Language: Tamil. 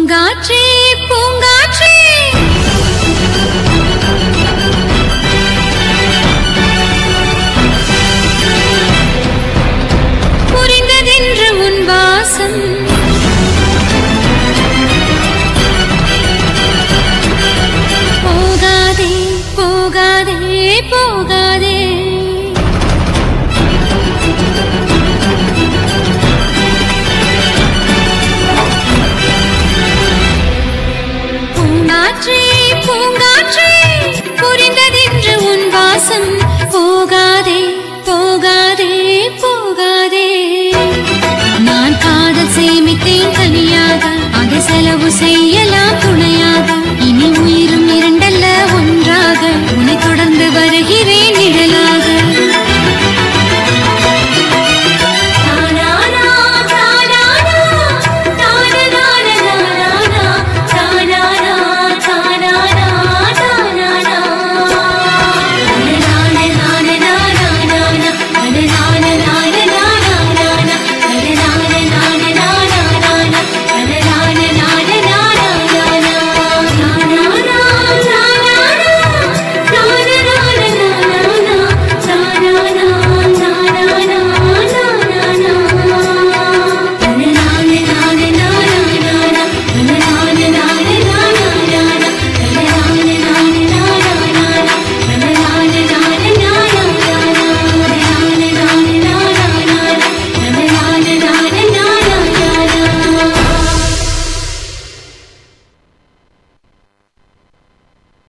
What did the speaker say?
பூங்காற்றே பூங்காற்றே புரிந்ததென்று உன் வாசம் போகாதே போகாதே போகாதே பூங்காற்றே பூங்காற்றே புரிந்ததென்று உன் வாசம் போகாதே போகாதே போகாதே நான் காதல் சேமித்தேன் தனியாக அதை செலவு செய்யலாம் துணையாக